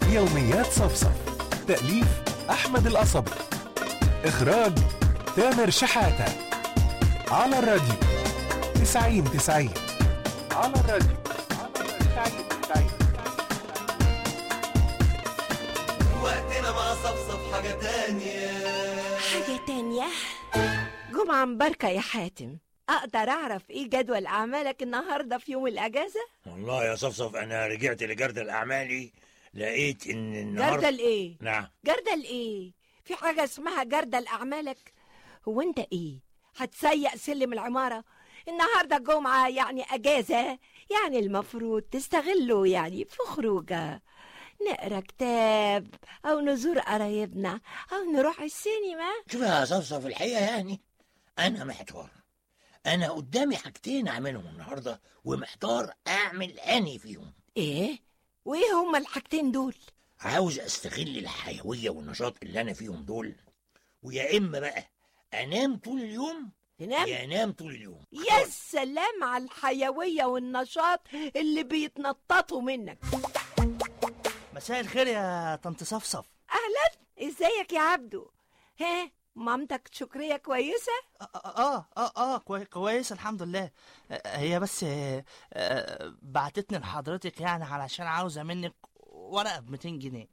يوميات صفصف تأليف أحمد القصبي إخراج تامر شحاتة على الراديو تسعين تسعين على الراديو تسعين تسعين وقتنا مع صفصف حاجة تانية حاجة تانية جمعة مباركة يا حاتم أقدر أعرف إيه جدول أعمالك النهاردة في يوم الأجازة؟ والله يا صفصف انا رجعت لجردل اعمالي لقيت ان النهارده جردل إيه؟ نعم جردل إيه؟ في حاجة اسمها جردل أعمالك؟ هو أنت إيه؟ هتسيق سلم العمارة؟ النهاردة جمعة يعني أجازة يعني المفروض تستغله يعني في خروجة نقرا كتاب أو نزور قرايبنا أو نروح السينما شوف يا صفصف الحقيقه يعني انا محتار انا قدامي حاجتين اعملهم النهارده ومحتار اعمل اني فيهم إيه؟ وإيه هما الحاجتين دول؟ عاوز استغل الحيويه والنشاط اللي انا فيهم دول ويا اما بقى انام طول اليوم تنام يا انام طول اليوم يا سلام على الحيوية والنشاط اللي بيتنططوا منك مساء الخير يا طنط صفصف أهلا ازيك يا عبدو ها مامتك شكرية كويسة اه اه اه, آه كوي كويس الحمد لله آه، هي بس آه، آه، بعتتني لحضرتك يعني علشان عاوزة منك ورقة ب 200 جنيه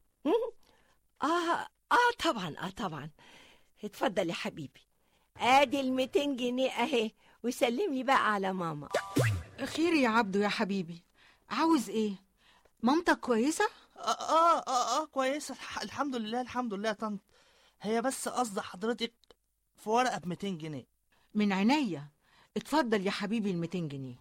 اه اه طبعا اه طبعا اتفضل يا حبيبي ادي ال 200 جنيه اهي وسلم لي بقى على ماما خير يا عبدو يا حبيبي عاوز ايه مامتك كويسة اه اه اه, آه كويس الح- الحمد لله الحمد لله يا طنط هي بس قصد حضرتك في ورقة ب 200 جنيه من عينيا اتفضل يا حبيبي ال 200 جنيه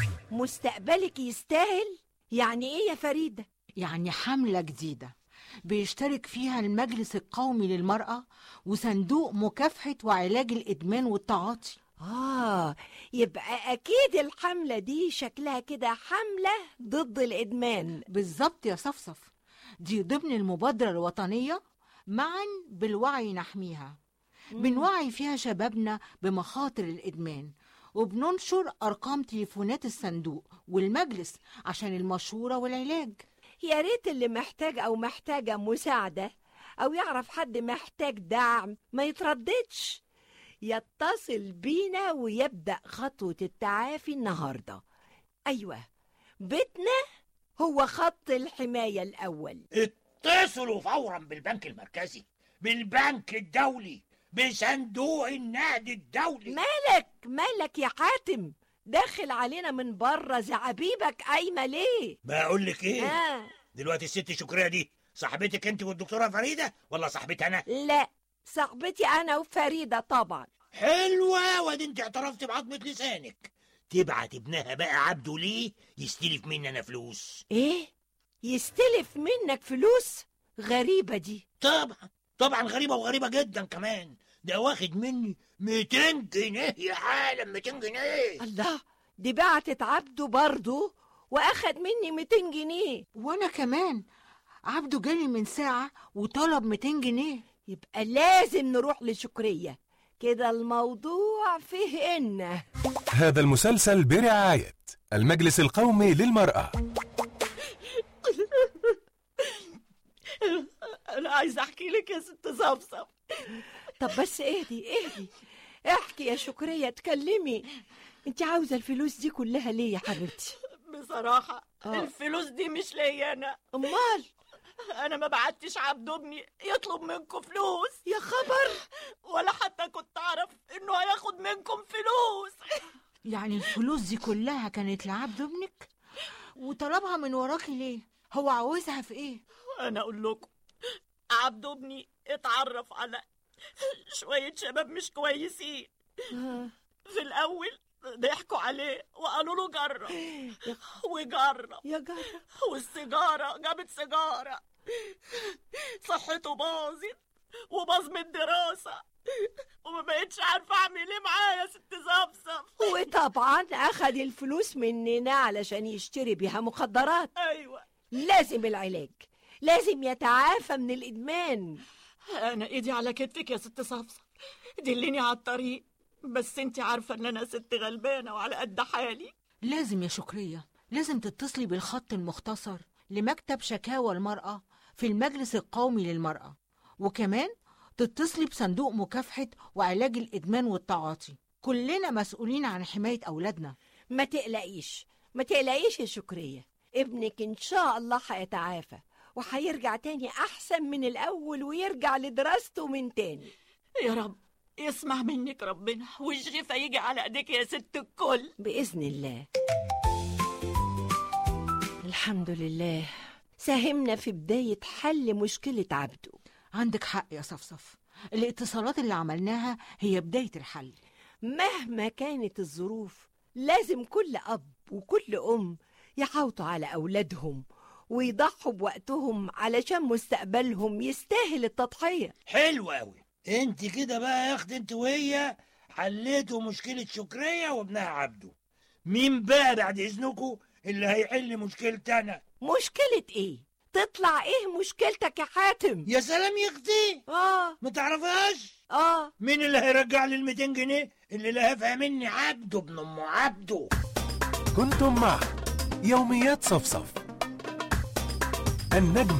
مستقبلك يستاهل يعني ايه يا فريدة يعني حملة جديدة بيشترك فيها المجلس القومي للمرأة وصندوق مكافحة وعلاج الإدمان والتعاطي آه يبقى أكيد الحملة دي شكلها كده حملة ضد الإدمان بالظبط يا صفصف دي ضمن المبادرة الوطنية معا بالوعي نحميها بنوعي فيها شبابنا بمخاطر الإدمان وبننشر أرقام تليفونات الصندوق والمجلس عشان المشورة والعلاج يا ريت اللي محتاج أو محتاجة مساعدة أو يعرف حد محتاج دعم ما يترددش يتصل بينا ويبدأ خطوة التعافي النهاردة أيوة بيتنا هو خط الحماية الأول اتصلوا فورا بالبنك المركزي بالبنك الدولي بصندوق النقد الدولي مالك مالك يا حاتم داخل علينا من بره زعبيبك قايمة ليه بقول لك ايه آه. دلوقتي الست شكرية دي صاحبتك انت والدكتورة فريدة ولا صاحبتي انا لا صاحبتي أنا وفريدة طبعا حلوة وادي انت اعترفت بعظمة لسانك تبعت ابنها بقى عبده ليه يستلف مني انا فلوس إيه يستلف منك فلوس غريبة دي طبعا طبعا غريبة وغريبة جدا كمان ده واخد مني 200 جنيه يا عالم 200 جنيه الله دي بعتت عبده برضه واخد مني 200 جنيه وأنا كمان عبده جالي من ساعة وطلب 200 جنيه يبقى لازم نروح لشكرية كده الموضوع فيه إن هذا المسلسل برعاية المجلس القومي للمرأة أنا عايزة أحكي لك يا ست صفصف طب بس اهدي اهدي احكي يا شكرية اتكلمي انت عاوزة الفلوس دي كلها ليه يا حبيبتي بصراحة آه. الفلوس دي مش ليا أنا امال أنا ما بعتش عبد ابني يطلب منكم فلوس يا خبر ولا حتى كنت أعرف إنه هياخد منكم فلوس يعني الفلوس دي كلها كانت لعبد ابنك وطلبها من وراكي ليه هو عاوزها في ايه أنا أقول لكم عبد ابني اتعرف على شوية شباب مش كويسين آه. في الأول ضحكوا عليه وقالوا له جرب يا وجرب يا جرى والسيجارة جابت سيجارة صحته باظت وباظ من الدراسة وما بقتش عارفة أعمل إيه معاه يا ست زفزف وطبعا اخد الفلوس مننا علشان يشتري بيها مخدرات أيوة لازم العلاج لازم يتعافى من الادمان أنا إيدي على كتفك يا ست صفصف دليني على الطريق بس انت عارفة ان انا ست غلبانة وعلى قد حالي لازم يا شكرية لازم تتصلي بالخط المختصر لمكتب شكاوى المرأة في المجلس القومي للمرأة وكمان تتصلي بصندوق مكافحة وعلاج الإدمان والتعاطي كلنا مسؤولين عن حماية أولادنا ما تقلقيش ما تقلقيش يا شكرية ابنك إن شاء الله هيتعافى وهيرجع تاني أحسن من الأول ويرجع لدراسته من تاني يا رب يسمع منك ربنا والشفا يجي على ايديك يا ست الكل بإذن الله الحمد لله ساهمنا في بداية حل مشكلة عبده عندك حق يا صفصف الاتصالات اللي عملناها هي بداية الحل مهما كانت الظروف لازم كل أب وكل أم يحاوطوا على أولادهم ويضحوا بوقتهم علشان مستقبلهم يستاهل التضحية حلو قوي انت كده بقى يا اخت انت وهي حليتوا مشكلة شكرية وابنها عبده مين بقى بعد اذنكم اللي هيحل مشكلتي انا مشكلة إيه؟ تطلع إيه مشكلتك يا حاتم؟ يا سلام يا اختي آه ما تعرفهاش آه مين اللي هيرجع لي ال 200 جنيه اللي لهفها مني عبده ابن ام عبده كنتم مع يوميات صفصف النجم